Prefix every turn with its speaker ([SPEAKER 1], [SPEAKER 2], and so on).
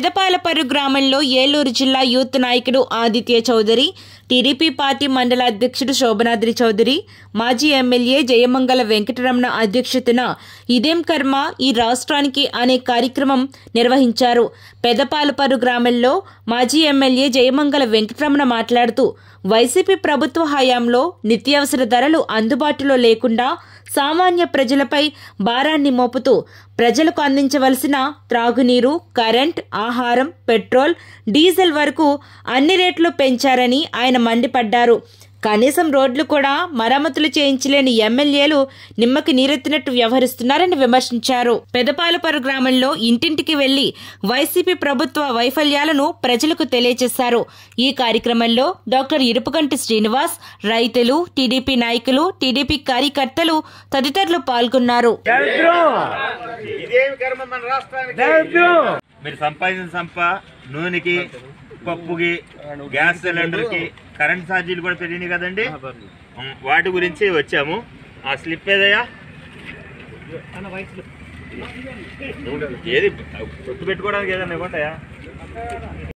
[SPEAKER 1] పెదపాలపర్రు గ్రామంలో ఏలూరు జిల్లా యూత్ నాయకుడు ఆదిత్య చౌదరి టీడీపీ పార్టీ మండల అధ్యక్షుడు శోభనాద్రి చౌదరి మాజీ ఎమ్మెల్యే జయమంగళ వెంకటరమణ అధ్యక్షతన ఇదేం కర్మ ఈ రాష్ట్రానికి అనే కార్యక్రమం నిర్వహించారు పెదపాలపర్రు గ్రామంలో మాజీ ఎమ్మెల్యే జయమంగళ వెంకటరమణ మాట్లాడుతూ వైసీపీ ప్రభుత్వ హయాంలో నిత్యావసర ధరలు అందుబాటులో లేకుండా సామాన్య ప్రజలపై భారాన్ని మోపుతూ ప్రజలకు అందించవలసిన త్రాగునీరు కరెంట్ ఆహారం పెట్రోల్ డీజిల్ వరకు అన్ని రేట్లు పెంచారని ఆయన మండిపడ్డారు కనీసం రోడ్లు కూడా మరమ్మతులు చేయించలేని ఎమ్మెల్యేలు నిమ్మకి నీరెత్తినట్టు వ్యవహరిస్తున్నారని విమర్శించారు పెదపాలపరు గ్రామంలో ఇంటింటికి వెళ్లి వైసీపీ ప్రభుత్వ వైఫల్యాలను ప్రజలకు తెలియజేశారు ఈ కార్యక్రమంలో డాక్టర్ ఇరుపుగంటి శ్రీనివాస్ రైతులు టీడీపీ నాయకులు టీడీపీ కార్యకర్తలు తదితరులు పాల్గొన్నారు
[SPEAKER 2] ఇదేమి కర్మ మన రాష్ట్రానికి మీరు సంపాదించిన సంప నూనెకి పప్పుకి గ్యాస్ సిలిండర్కి కరెంట్ ఛార్జీలు కూడా పెరిగినాయి కదండి ఉం, వాటి గురించి వచ్చాము ఆ స్లిప్ ఏదయ్యా ఏది గుర్తు పెట్టుకోవడానికి ఏదైనా ఇవ్వండియా